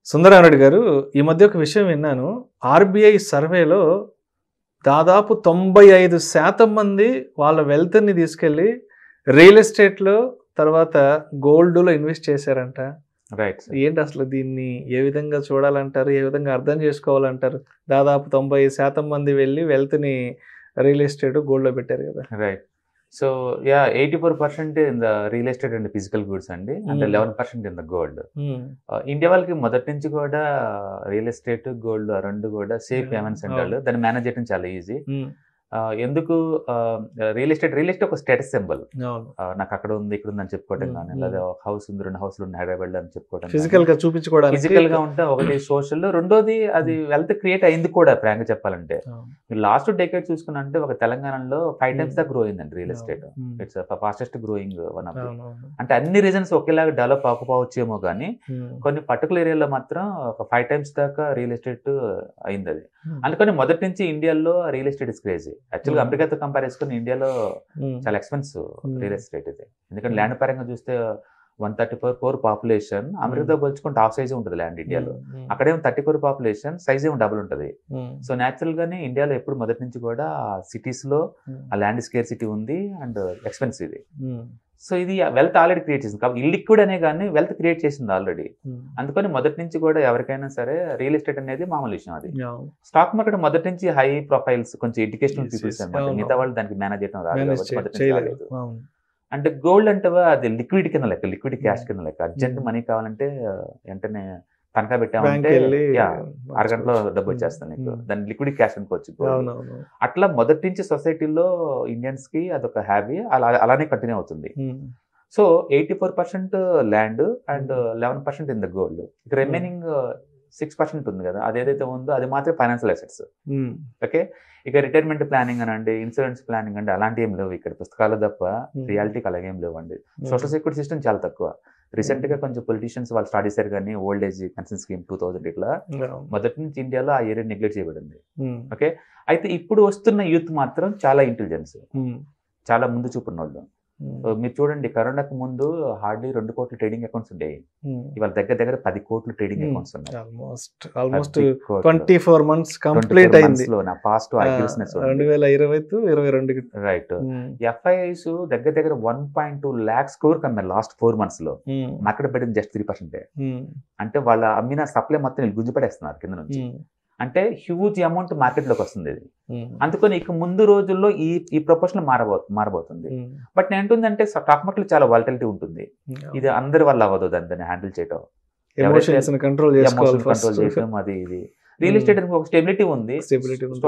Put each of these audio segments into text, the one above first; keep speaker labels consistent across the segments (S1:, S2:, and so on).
S1: సుందరారెడ్డి గారు ఈ మధ్య ఒక విషయం విన్నాను ఆర్బీఐ సర్వేలో దాదాపు తొంభై ఐదు శాతం మంది వాళ్ళ వెల్త్ని తీసుకెళ్ళి రియల్ ఎస్టేట్లో తర్వాత గోల్డ్లో ఇన్వెస్ట్ చేశారంట
S2: రైట్
S1: ఏంటి అసలు దీన్ని ఏ విధంగా చూడాలంటారు ఏ విధంగా అర్థం చేసుకోవాలంటారు దాదాపు తొంభై శాతం మంది వెళ్ళి వెల్త్ని రియల్ ఎస్టేట్ గోల్డ్లో పెట్టారు కదా
S2: right so yeah eighty four percent in the real estate and physical goods అండి అంటే
S1: Hmm.
S2: Eleven percent in the gold
S1: um,
S2: India వాళ్ళకి మొదటి నుంచి కూడా రియల్ ఎస్టేట్ గోల్డ్ రెండు కూడా సేఫ్
S1: Yeah.
S2: పేమెంట్స్ అంటారు దాన్ని మేనేజ్ చేయడం చాలా ఈజీ
S1: ఉమ్,
S2: ఎందుకు రియల్ ఎస్టేట్ రియల్ ఎస్టేట్ ఒక స్టేటస్ సింబల్
S1: అవును
S2: నాకు అక్కడ ఉంది ఇక్కడ ఉంది అని చెప్పుకోవడం
S1: Hmm.
S2: కానీ
S1: Hmm.
S2: లేదా ఒక హౌస్ ఉంది రెండు హౌస్లు ఉన్నాయి హైదరాబాద్ అని చెప్పుకోవడం
S1: ఫిజికల్ గా చూపించుకోవడానికి
S2: ఫిజికల్ గా ఉంటే ఒకటి సోషల్ రెండోది అది వెల్త్ క్రియేట్ అయింది కూడా ఫ్రాంక్ చెప్పాలంటే
S1: అవును.
S2: మీరు లాస్ట్ డెకేడ్ చూసుకున్నంటే ఒక తెలంగాణలో ఫైవ్ టైమ్స్
S1: Hmm.
S2: దా గ్రో అయిందండి real estate
S1: um,
S2: it's fastest growing one of
S1: అవును, అవును.
S2: అంటే అన్ని రీజన్స్ ఒకేలాగా డెవలప్ అవ్వకపోవచ్చేమో కానీ
S1: ఉమ్,
S2: కొన్ని పర్టికులర్ ఏరియాలో మాత్రం ఒక ఫైవ్ టైమ్స్ దాకా రియల్ ఎస్టేట్ అయింది అది
S1: ఉమ్,
S2: అందుకని మొదటి నుంచి ఇండియాలో రియల్ ఎస్టేట్ ఇస్ క్రేజీ యాక్చువల్గా
S1: Hmm.
S2: అమెరికాతో కంపేర్ చేసుకుని ఇండియాలో
S1: ఉమ్,
S2: చాలా ఎక్స్పెన్సివ్
S1: Hmm.
S2: రియల్ ఎస్టేట్ ఇది ఎందుకంటే
S1: Hmm.
S2: ల్యాండ్ పరంగా చూస్తే one thirty four crore population అమెరికాతో పోల్చుకుంటే హాఫ్ సైజ్ ఉంటుంది ల్యాండ్ ఇండియాలో
S1: ఉమ్,
S2: అక్కడేమో థర్టీ కోర్ పాపులేషన్ సైజ్ ఏమో డబుల్ ఉంటుంది
S1: ఉమ్,
S2: సో న్యాచురల్ గానే ఇండియాలో ఎప్పుడు మొదటి నుంచి కూడా సిటీస్ లో
S1: ఉమ్,
S2: ఆ ల్యాండ్ స్కేర్ సిటీ ఉంది అండ్ ఎక్స్పెన్సివ్ ఇది
S1: ఉమ్,
S2: సో ఇది వెల్త్ ఆల్రెడీ క్రియేట్ చేసింది కాబట్టి ఇల్లిక్విడ్ అనే కానీ వెల్త్ క్రియేట్ చేసింది ఆల్రెడీ
S1: ఉమ్,
S2: అందుకని మొదటి నుంచి కూడా ఎవరికైనా సరే రియల్ ఎస్టేట్ అనేది మామూలు విషయం అది
S1: అవును.
S2: స్టాక్ మార్కెట్ మొదటి నుంచి హై ప్రొఫైల్స్ కొంచెం ఎడ్యుకేషనల్
S1: Yes,
S2: పీపుల్స్
S1: yes.
S2: అనమాట
S1: అవును.
S2: మిగతా వాళ్ళు దానికి మేనేజ్ చేయడం రాదు
S1: Manage
S2: కాబట్టి
S1: చే-
S2: మొదటి నుంచి
S1: చేయలేదు
S2: రాలేదు.
S1: అవును.
S2: అంటే గోల్డ్ అంటే అది లిక్విడ్ కింద లెక్క లిక్విడ్ క్యాష్
S1: Hmm.
S2: కింద లెక్క అర్జెంట్
S1: Hmm.
S2: మనీ కావాలంటే ఆ, వెంటనే తనఖా
S1: బ్యాంక్
S2: పెట్టామంటే
S1: వెళ్ళి
S2: యా, అరగంటలో డబ్బు
S1: Hmm.
S2: వచ్చేస్తాను నీకు
S1: Hmm.
S2: దాన్ని లిక్విడ్ క్యాష్ అనుకోవచ్చు gold.
S1: అవునవును
S2: అట్లా మొదటి నుంచి సొసైటీలో ఇండియన్స్ కి అదొక హ్యాబీ అలా అలానే కంటిన్యూ అవుతుంది
S1: um,
S2: so eighty four percent land and eleven percent in the gold ఇక రిమైనింగ్ సిక్స్ పర్సెంట్ ఉంది కదా అది ఏదైతే ఉందో అది మాత్రం ఫైనాన్షియల్ అసెట్స్
S1: ఉమ్,
S2: ఓకే ఇక రిటైర్మెంట్ ప్లానింగ్ అనండి ఇన్సూరెన్స్ ప్లానింగ్ అండి అలాంటి ఏం లేవు ఇక్కడ పుస్తకాలు తప్ప
S1: Hmm.
S2: రియాలిటీకి అలాగేం లేవండి
S1: ఉమ్,
S2: సోషల్ సెక్యూరిటీ సిస్టమ్ చాలా తక్కువ రీసెంట్ గా కొంచెం పొలిటీషియన్స్ వాళ్ళు స్టార్ట్ చేశారు కానీ old age pension scheme two thousand ఇట్లా
S1: అవును.
S2: మొదటి నుంచి ఇండియాలో ఆ ఏరియా నెగ్లెక్ట్ చేయబడింది
S1: ఉమ్,
S2: ఓకే అయితే ఇప్పుడు వస్తున్న యూత్ మాత్రం చాలా ఇంటెలిజెన్స్
S1: ఉమ్,
S2: చాలా ముందు చూపున్న వాళ్ళు
S1: ఉమ్,
S2: సో మీరు చూడండి కరోనాకు ముందు హార్డ్లీ రెండు కోట్ల ట్రేడింగ్ అకౌంట్స్ ఉండేవి
S1: ఉమ్.
S2: ఇవాళ దగ్గర దగ్గర పది కోట్ల ట్రేడింగ్
S1: Hmm.
S2: అకౌంట్స్ ఉన్నాయి
S1: ఆల్మోస్ట్ ఆల్మోస్ట్
S2: పది కోట్ల.
S1: Twenty four months
S2: 24
S1: complete
S2: months
S1: అయింది
S2: లో నా పాస్ట్
S1: రెండు వేల ఇరవై టు ఇరవై రెండుకి
S2: రైట్ ఎఫ్ఐఐస్ దగ్గర దగ్గర one point two lakhs crore కమ్మారు లాస్ట్ ఫోర్ మంత్స్ లో మార్కెట్ పడింది జస్ట్ త్రీ పర్సెంటే అంటే వాళ్ళ అమ్మిన సప్లై మొత్తం వీళ్ళు గుంజుపడేస్తున్నారు కింద నుంచి అంటే హ్యూజ్ అమౌంట్ మార్కెట్ లోకి వస్తుంది ఇది అందుకని ఇక ముందు రోజుల్లో ఈ ఈ ప్రొపోర్షన్ మారబో మారబోతుంది బట్ నేను ఏంటుందంటే స్టాక్ మార్కెట్ చాలా వాలిటిలిటీ ఉంటుంది ఇది అందరి వల్ల అవ్వదు దాన్ని దాన్ని హ్యాండిల్ చేయడం
S1: ఎమోషన్స్ కంట్రోల్ చేసుకోవాలి
S2: ఎమోషన్ కంట్రోల్
S1: ఫస్ట్
S2: చేయడం అది ఇది రియల్ ఎస్టేట్ ఒక స్టెబిలిటీ ఉంది
S1: Stability ఉంది.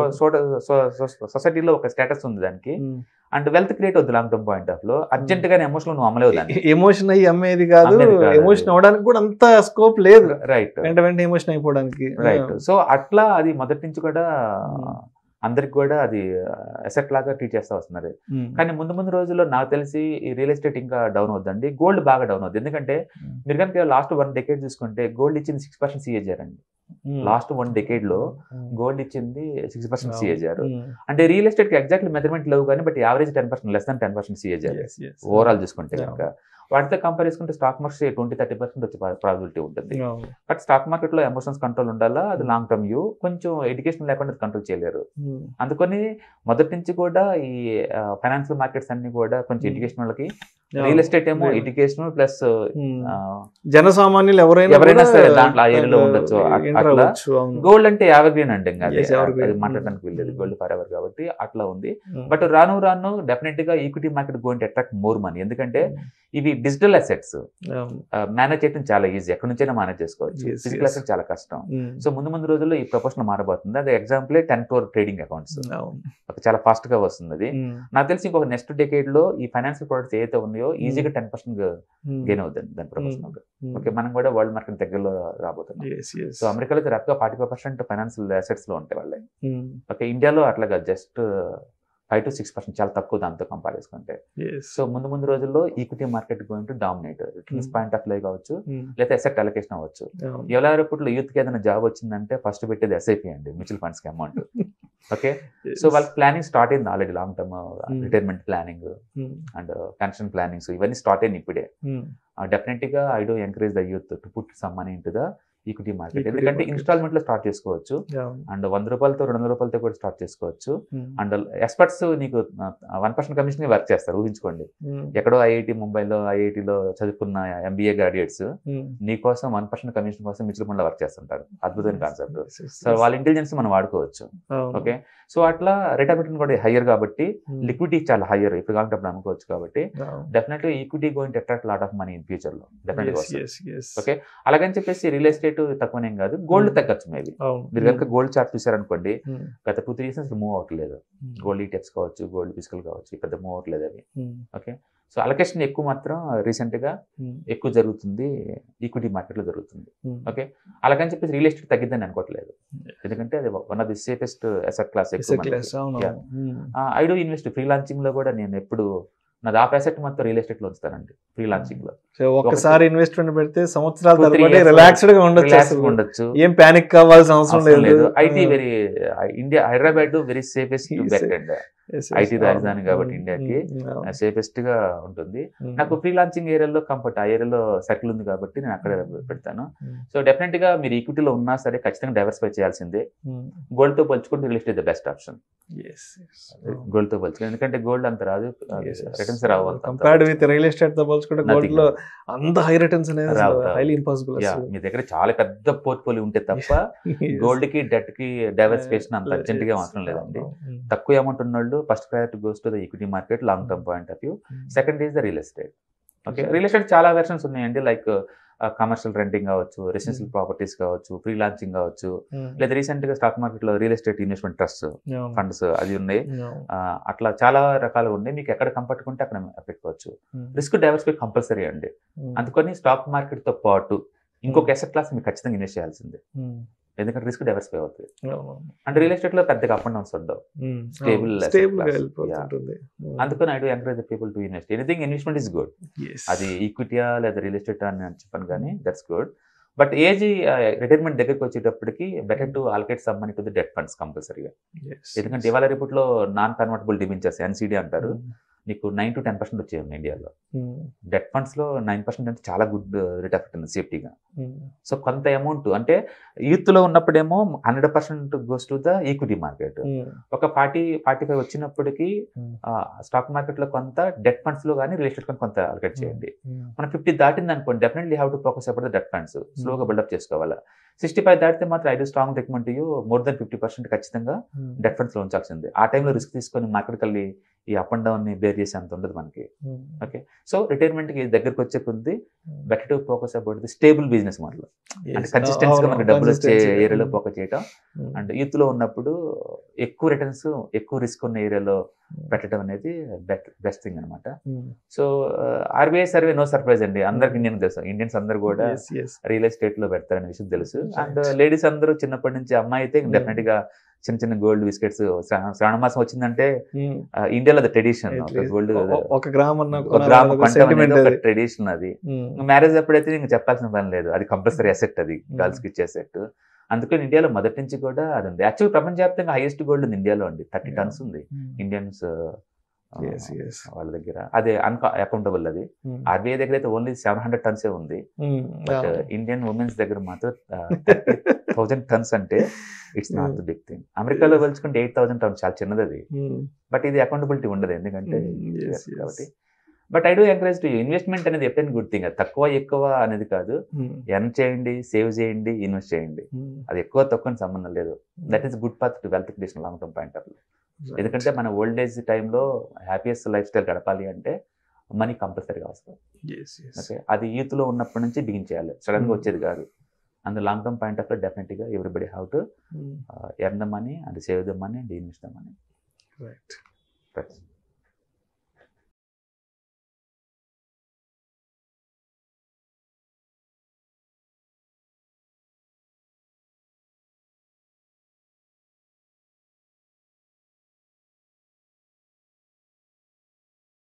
S2: సొసైటీలో ఒక స్టేటస్ ఉంది దానికి అండ్ వెల్త్ క్రియేట్ అవుతుంది లాంగ్ టర్మ్ పాయింట్ ఆఫ్ లో అర్జెంట్ గానే ఎమోషన్ నువ్వు అమ్మలేవు దాన్ని
S1: ఎమోషన్ అయ్యి అమ్మేది కాదు
S2: అమ్మేది కాదు అది.
S1: ఎమోషన్ అవడానికి కూడా అంత స్కోప్ లేదు
S2: రైట్
S1: వెంట వెంటనే ఎమోషన్ అయిపోవడానికి
S2: రైట్ సో అట్లా అది మొదటి నుంచి కూడా
S1: Hmm.
S2: అందరికి కూడా అది ఎసెట్ లాగా ట్రీట్ చేస్తా వస్తున్నారు
S1: ఉమ్.
S2: కానీ ముందు ముందు రోజుల్లో నాకు తెలిసి ఈ రియల్ ఎస్టేట్ ఇంకా డౌన్ అవుతుందండి గోల్డ్ బాగా డౌన్ అవుతుంది ఎందుకంటే
S1: ఉమ్.
S2: మీరు కనుక లాస్ట్ వన్ డెకేడ్ చూసుకుంటే గోల్డ్ ఇచ్చింది సిక్స్ పర్సెంట్ సిఏజార్ అండి
S1: ఉమ్.
S2: లాస్ట్ వన్ డెకేడ్ లో
S1: ఉమ్.
S2: గోల్డ్ ఇచ్చింది సిక్స్ పర్సెంట్
S1: అవును.
S2: సిఏజార్
S1: ఉమ్.
S2: అంటే రియల్ ఎస్టేట్ కి ఎగ్జాక్ట్లీ మెజర్మెంట్ లేవు కానీ but average ten percent less than ten percent CAGR
S1: Yes, yes.
S2: Overall చూసుకుంటే
S1: Yeah.
S2: కనుక వాటితో కంపేర్ చేసుకుంటే stock market twenty thirty percent వచ్చే ప్రాబిలిటీ ఉంటుంది
S1: అవును.
S2: బట్ స్టాక్ మార్కెట్ లో ఎమోషన్స్ కంట్రోల్ ఉండాలా అది లాంగ్ టర్మ్ వ్యూ కొంచెం ఎడ్యుకేషన్ లేకుండా కంట్రోల్ చేయలేరు
S1: ఉమ్.
S2: అందుకని మొదటి నుంచి కూడా ఈ ఫైనాన్షియల్ మార్కెట్స్ అన్ని కూడా కొంచెం
S1: Hmm.
S2: ఎడ్యుకేషన్ వాళ్ళకి
S1: అవును.
S2: రియల్ ఎస్టేట్ ఏమో
S1: లేదు.
S2: ఎడ్యుకేషన్ ప్లస్
S1: ఉమ్. జనసామాన్యులు ఎవరైనా
S2: ఎవరైనా
S1: కూడా
S2: సరే దాంట్లో ఆ ఏరియాలో ఉండొచ్చు. అట్-
S1: enter
S2: అట్లా
S1: అవ్వచ్చు. అవును.
S2: గోల్డ్ అంటే ఎవర్ గ్రీన్ అండి ఇంకా అది
S1: Yes, evergreen.
S2: అది మాట్లాడడానికి వీల్లేదు
S1: Hmm.
S2: గోల్డ్ ఫర్ ఎవర్ కాబట్టి అట్లా ఉంది
S1: ఉమ్.
S2: బట్ రాను రాను డెఫినెట్ గా equity market going attract more money ఎందుకంటే ఇవి డిజిటల్ అసెట్స్
S1: అవును.
S2: మేనేజ్ చేయడం చాలా ఈజీ ఎక్కడి నుంచైనా మేనేజ్ చేసుకోవచ్చు
S1: Yes,
S2: ఫిజికల్
S1: yes.
S2: అసెట్ చాలా కష్టం
S1: ఉమ్.
S2: సో ముందు ముందు రోజుల్లో ఈ ప్రొపోర్షన్ మారబోతుంది అది example ten crore trading accounts
S1: అవును.
S2: చాలా ఫాస్ట్ గా వస్తుంది అది
S1: ఉమ్.
S2: నాకు తెలిసి ఇంకొక నెక్స్ట్ డెకేడ్ లో ఈ ఫైనాన్షియల్ ప్రొడక్ట్స్ ఏదైతే ఉన్నాయో ఈజీగా టెన్ పర్సెంట్
S1: ఉమ్.
S2: గెయిన్ అవుతుంది దాని ప్రొపోర్షన్
S1: ఉమ్.
S2: ఓకే మనం కూడా వరల్డ్ మార్కెట్ దగ్గరలో రాబోతున్నాం
S1: Yes, yes.
S2: సో అమెరికాలో రఫ్ గా forty five percent financial assets లో ఉంటాయి వాళ్ళే
S1: ఉమ్.
S2: ఓకే ఇండియాలో అట్లాగా just five to six percent చాలా తక్కువ దాంతో కంపేర్ చేసుకుంటే
S1: Yes.
S2: సో ముందు ముందు రోజుల్లో equity market going to dominate returns
S1: Hmm.
S2: Point of లై కావచ్చు
S1: ఉమ్.
S2: లేదా ఎసెట్ అలొకేషన్ అవ్వచ్చు
S1: అవును.
S2: ఎవరెప్పుడు యూత్ కి ఏదైనా జాబ్ వచ్చిందంటే ఫస్ట్ పెట్టేది ఎస్ఐపి అండి మ్యూచువల్ ఫండ్స్ కి అమౌంట్ ఓకే
S1: Yes.
S2: సో వాళ్ళ ప్లానింగ్ స్టార్ట్ అయింది already long term
S1: Hmm.
S2: Retirement planning
S1: ఉమ్.
S2: అండ్ పెన్షన్ ప్లానింగ్స్ ఇవన్నీ స్టార్ట్ అయింది ఇప్పుడే
S1: ఉమ్.
S2: డెఫినెట్ గా I do encourage the youth to put some money into the equity market
S1: Equity
S2: ఎందుకంటే
S1: market.
S2: Instalment లో స్టార్ట్ చేసుకోవచ్చు
S1: అవును.
S2: అండ్ వంద రూపాయలతో రెండు వందల రూపాయలతో కూడా స్టార్ట్ చేసుకోవచ్చు
S1: ఉమ్.
S2: అండ్ ఎక్స్పర్ట్స్ నీకు వన్ పర్సెంట్ కమిషన్ వర్క్ చేస్తారు ఊహించుకోండి
S1: ఉమ్.
S2: ఎక్కడో ఐఐటి ముంబైలో ఐఐటిలో చదువుకున్న ఎంబీఏ గ్రాడ్యుయేట్స్
S1: ఉమ్.
S2: నీ కోసం వన్ పర్సెంట్ కమిషన్ కోసం మ్యూచువల్ ఫండ్ లో వర్క్ చేస్తుంటారు అద్భుతమైన concept
S1: Yes, yes,
S2: so
S1: yes.
S2: వాళ్ళ ఇంటెలిజెన్స్ మనం వాడుకోవచ్చు
S1: అవును.
S2: ఓకే సో అట్లా రేట్ ఆఫ్ రిటర్న్ కూడా హయ్యర్ కాబట్టి
S1: ఉమ్.
S2: లిక్విడిటీ చాలా హయ్యర్ ఇప్పుడు కావాలంటే అప్పుడు అమ్ముకోవచ్చు కాబట్టి
S1: అవును.
S2: Definitely equity going attract lot of money in future లో డెఫినెట్గా
S1: Yes,
S2: వస్తుంది
S1: yes, yes.
S2: Okay. అలాగని చెప్పేసి రియల్ ఎస్టేట్ తక్కువనేం కాదు గోల్డ్
S1: Hmm.
S2: తగ్గచ్చు మేబీ
S1: అవును.
S2: మీరు కనుక గోల్డ్ చార్ట్ చూసారనుకోండి
S1: ఉమ్.
S2: గత టూ త్రీ ఇయర్స్ మూవ్ అవ్వట్లేదు
S1: ఉమ్.
S2: గోల్డ్ ఈటెప్స్ కావచ్చు గోల్డ్ ఫిజికల్ కావచ్చు పెద్ద మూవ్ అవ్వట్లేదు అవి
S1: ఉమ్.
S2: ఓకే సో అలొకేషన్ ఎక్కువ మాత్రం రీసెంట్ గా
S1: ఉమ్.
S2: ఎక్కువ జరుగుతుంది ఈక్విటీ మార్కెట్ లో జరుగుతుంది
S1: ఉమ్.
S2: ఓకే అలాగని చెప్పేసి రియల్ ఎస్టేట్ తగ్గిద్దని అనుకోవట్లేదు ఎందుకంటే అది one of the safest asset class
S1: It's a class. అవును,
S2: Yeah.
S1: అవును. ఉమ్.
S2: I do invest pre launching లో కూడా నేను ఎప్పుడు నాది ఆ అసెట్ మొత్తం రియల్ ఎస్టేట్ లో ఉంచుతానండి ఫ్రీ లాంచింగ్ లో
S1: సో ఒక్కసారి ఇన్వెస్ట్మెంట్ పెడితే సంవత్సరాల
S2: Two, three
S1: తరబడి
S2: years
S1: రిలాక్స్డ్ గా ఉండొచ్చు
S2: రిలాక్స్
S1: అసలు.
S2: ఉండొచ్చు
S1: ఏం పానిక్ కావాల్సిన అవసరం
S2: అవసరం లేదు
S1: లేదు
S2: IT very India Hyderabad very safest
S1: Yes,
S2: bet
S1: yes.
S2: And
S1: Yes, yes.
S2: IT రాజధాని
S1: అవును.
S2: కాబట్టి
S1: ఉమ్.
S2: ఇండియాకి.
S1: ఉమ్. అవును.
S2: సేఫెస్ట్ గా ఉంటుంది
S1: ఉమ్.
S2: నాకు ఫ్రీ లాంచింగ్ ఏరియాలో కంఫర్ట్ ఆ ఏరియాలో సర్కిల్ ఉంది కాబట్టి నేను అక్కడే పెడతాను
S1: ఉమ్.
S2: సో డెఫినెట్ గా మీరు ఈక్విటీలో ఉన్నా సరే ఖచ్చితంగా డైవర్సిఫై చేయాల్సిందే
S1: ఉమ్.
S2: గోల్డ్ తో పోల్చుకుంటే real estate the best option
S1: Yes, yes.
S2: Gold తో పోల్చుకుంటే ఎందుకంటే గోల్డ్ అంత రాదు
S1: Yes, yes.
S2: రిటర్న్స్ రావు అంత.
S1: కంపేర్డ్ విత్ రియల్ ఎస్టేట్ తో పోల్చుకుంటే
S2: Nothing.
S1: గోల్డ్ లో అంత హై రిటర్న్స్ అనేది
S2: రావు, రావు.
S1: హైలీ ఇంపాసిబుల్
S2: Yeah, మీ దగ్గర చాలా పెద్ద పోర్ట్ఫోలియో ఉంటే తప్ప గోల్డ్ కి డెట్ కి డైవర్సిఫికేషన్ అంత అర్జెంట్ గా అవసరం లేదండి తక్కువ అమౌంట్ ఉన్న వాళ్ళు first priority goes to the equity market long term point of view second is the real estate okay real estate చాలా వెర్షన్స్ ఉన్నాయండి లైక్ కమర్షియల్ రెంటింగ్ కావచ్చు రెసిడెన్షియల్
S1: Mm.
S2: ప్రాపర్టీస్ కావచ్చు ఫ్రీ లాంచింగ్ కావచ్చు లేదా రీసెంట్ గా stock market లో real estate investment trust funds అది ఉన్నాయి ఆ, అట్లా చాలా రకాలు ఉన్నాయి మీకు ఎక్కడ కంఫర్ట్ ఉంటే అక్కడ పెట్టుకోవచ్చు రిస్క్ డైవర్సిఫై కంపల్సరీ అండి అందుకని స్టాక్ మార్కెట్ తో పాటు ఇంకొక ఎసెట్ క్లాస్ మీకు ఖచ్చితంగా ఇన్వెస్ట్ చేయాల్సిందే ఎందుకంటే రిస్క్ డైవర్సిఫై అవుతుంది అంటే రియల్ ఎస్టేట్ లో పెద్దగా అప్ అండ్ డౌన్స్ ఉండవు Stable asset
S1: స్టేబుల్ గా
S2: class.
S1: వెళ్ళిపోతుంటుంది
S2: అందుకని I do encourage people to invest anything investment is good
S1: Yes.
S2: అది ఈక్విటీయా లేదా రియల్ ఎస్టేట్ అని నేను చెప్పాను కానీ that's good but age retirement దగ్గరికి వచ్చేటప్పటికి better to allocate some money to the debt funds కంపల్సరీగా
S1: Yes.
S2: ఎందుకంటే ఇవాళ రేపట్లో నాన్ కన్వర్టబుల్ డిబెంచర్స్ ఎన్సీడీ అంటారు
S1: Mm.
S2: నీకు నైన్ టు టెన్ పర్సెంట్ వచ్చేయండి ఇండియాలో
S1: Mm.
S2: డెట్ ఫండ్స్ లో నైన్ పర్సెంట్ అంటే చాలా గుడ్ రేట్ ఆఫ్ రిటర్న్ సేఫ్టీగా
S1: Mm.
S2: సో కొంత అమౌంట్ అంటే యూత్ లో ఉన్నప్పుడేమో hundred percent goes to the equity market
S1: Mm.
S2: ఒక ఫార్టీ ఫార్టీ ఫైవ్ వచ్చినప్పటికీ
S1: Mm.
S2: స్టాక్ మార్కెట్ లో కొంత డెట్ ఫండ్స్ లో కానీ రియల్ ఎస్టేట్ కొంత అలకేట్ చేయండి
S1: Mm.
S2: మనం ఫిఫ్టీ దాటింది అనుకోండి definitely have to focus about the debt funds స్లోగా బిల్డప్ చేసుకోవాలి సిక్స్టీ ఫైవ్ దాటితే మాత్రం I do strong recommend you more than fifty percent ఖచ్చితంగా
S1: Mm.
S2: డెట్ ఫండ్స్ లో ఉంచాల్సిందే ఆ టైంలో రిస్క్ తీసుకొని మార్కెట్ వెళ్ళి ఈ అప్ అండ్ డౌన్ ని బేర్ చేసే అంత ఉండదు మనకి
S1: Mm.
S2: సో రిటైర్మెంట్ కి దగ్గరకు వచ్చే కొద్ది better to focus about the stable business model అంటే
S1: Yes.
S2: కన్సిస్టెన్సీ
S1: అవును,
S2: మనకి డబ్బులు వచ్చే
S1: consistency.
S2: ఏరియాలో
S1: Mm.
S2: ఫోకస్ చేయటం
S1: Mm.
S2: అండ్ యూత్ లో ఉన్నప్పుడు ఎక్కువ రిటర్న్స్ ఎక్కువ రిస్క్ ఉన్న ఏరియాలో పెట్టడం అనేది బెస్ట్ థింగ్ అనమాట
S1: Mm.
S2: So RBI survey no surprise అండి అందరికి ఇండియన్ తెలుసు ఇండియన్స్ అందరు కూడా
S1: Yes, yes.
S2: రియల్ ఎస్టేట్ లో పెడతారనే విషయం తెలుసు
S1: Right.
S2: అండ్ లేడీస్ అందరూ చిన్నప్పటి నుంచి అమ్మాయి అయితే
S1: Mm.
S2: డెఫినెట్ గా చిన్న చిన్న గోల్డ్ బిస్కెట్స్ శ్రావణ మాసం వచ్చిందంటే
S1: Mm.
S2: ఆ, ఇండియాలో ట్రెడిషన్
S1: At least
S2: గోల్డ్
S1: ఒ- ఒక గ్రామ్ అన్న
S2: ఒక గ్రామ కొంట
S1: సెంటిమెంట్
S2: అనేది ఒక ట్రెడిషన్ అది
S1: Mm.
S2: మ్యారేజ్ అప్పుడైతే ఇంక చెప్పాల్సిన పని లేదు అది కంపల్సరీ అసెట్ అది
S1: Mm.
S2: గర్ల్స్ కి ఇచ్చే అసెట్ అందుకని ఇండియాలో మొదటి నుంచి కూడా అది ఉంది యాక్చువల్ ప్రపంచవ్యాప్తంగా హైయెస్ట్ గోల్డ్ ఉంది ఇండియాలో అండి థర్టీ
S1: Yeah.
S2: టన్స్ ఉంది
S1: Mm.
S2: Indians
S1: Yes, yes.
S2: వాళ్ళ దగ్గర అదే అన్కా అకౌంటబుల్ అది
S1: Mm.
S2: ఆర్బీఐ దగ్గర అయితే ఓన్లీ సెవెన్ హండ్రెడ్ టన్సే ఉంది
S1: Mm.
S2: బట్
S1: అవును.
S2: ఇండియన్ ఉమెన్స్ దగ్గర మాత్రం థౌజండ్ టన్స్ అంటే it's not the big thing అమెరికాలో పోల్చుకుంటే ఎయిట్ థౌసండ్ టన్స్ చాలా చిన్నది అది
S1: Mm.
S2: బట్ ఇది అకౌంటబిలిటీ ఉండదు ఎందుకంటే
S1: Mm. Yes, yes.
S2: కాబట్టి but I do encourage to investment అనేది ఎప్పుడైనా గుడ్ థింగ్ తక్కువ ఎక్కువ అనేది కాదు
S1: Mm.
S2: ఎర్న్ చేయండి సేవ్ చేయండి ఇన్వెస్ట్ చేయండి
S1: Mm.
S2: అది ఎక్కువ తక్కువ అని సంబంధం లేదు that is good path to wealth creation long term point of
S1: Right.
S2: ఎందుకంటే మన ఓల్డ్ ఏజ్ టైంలో హ్యాపీయెస్ట్ లైఫ్ స్టైల్ గడపాలి అంటే మనీ కంపల్సరీగా అవసరం
S1: Yes, yes.
S2: ఓకే అది యూత్ లో ఉన్నప్పటి నుంచి బిగిన్ చేయాలి సడన్ గా
S1: Hmm.
S2: వచ్చేది కాదు అందు long term point of definite గా everybody have to
S1: Mm.
S2: Earn the money and save the money and invest the money
S1: Right.